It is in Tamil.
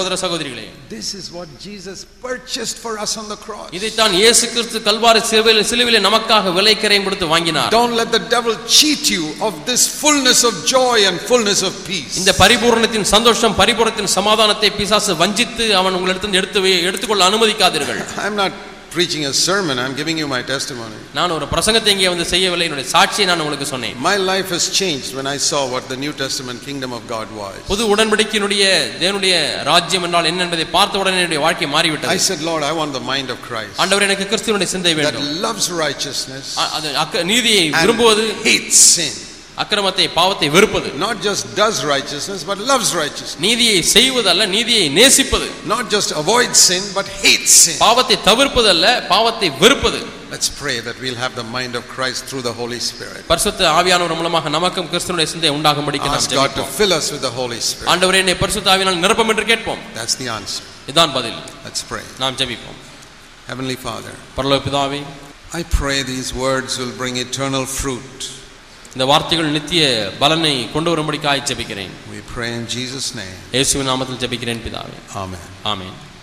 சகோதர சகோதரிகளே This is what Jesus purchased for us on the cross. இதைத்தான் இயேசு கிறிஸ்து கல்வாரி சிலுவையில் சிலுவிலே நமக்காக விலைக்கரையும் கொடுத்து வாங்கினார் Don't let the devil cheat you of this fullness of joy and fullness of peace. இந்த பரிபூரணத்தின் சந்தோஷம் பரிபூரணத்தின் சமாதானத்தை பிசாசு வஞ்சித்து அவன் உங்களிடத்தில் எடுத்து வை- எடுத்துக்கொள்ள அனுமதிக்காதீர்கள் I'm not preaching a sermon, I'm giving you my testimony. நான் ஒரு பிரசங்கத்தை இங்கே வந்து செய்யவில்லை என்னுடைய சாட்சியை நான் உங்களுக்கு சொன்னேன் My life has changed when I saw what the New Testament kingdom of God was. புது உடன்படிக்கையினுடைய தேவனுடைய ராஜ்யம் என்றால் என்ன என்பதை பார்த்த உடனே என்னுடைய வாழ்க்கை I மாறிவிட்டது said, Lord, I want the mind of Christ ஆண்டவர் எனக்கு கிறிஸ்துவனுடைய சிந்தை that வேண்டும் loves righteousness அ- அது அக்க- நீதியை and விரும்புவது hates sin. அக்கிரமத்தை பாவத்தை வெறுப்பது Not just does righteousness, but loves righteousness. நீதியை செய்வதல்ல நீதியை நேசிப்பது Not just avoids sin, but hates sin. பாவத்தை தவிர்ப்பதல்ல பாவத்தை வெறுப்பது Let's pray that we'll have the mind of Christ through the Holy Spirit. பரிசுத்த ஆவியானவர் மூலமாக நமக்கும் கிறிஸ்துவனுடைய சிந்தை உண்டாகும்படிக்கு நாம் Ask God to ஜெபிப்போம் fill us with the Holy Spirit. ஆண்டவரே என்னை பரிசுத்த ஆவியால் நிரப்பம் என்று கேட்போம் That's the answer. இதான் பதில் Let's pray. நாம் ஜெபிப்போம் Heavenly Father, பரலோக பிதாவே I pray these words will bring eternal fruit. இந்த வார்த்தைகள் நித்திய பலனை கொண்டு வரும்படிக்காய் ஜெபிக்கிறேன் We pray in Jesus' name. இயேசுவின் நாமத்தில் ஜெபிக்கிறேன் பிதாவே Amen. ஆமென்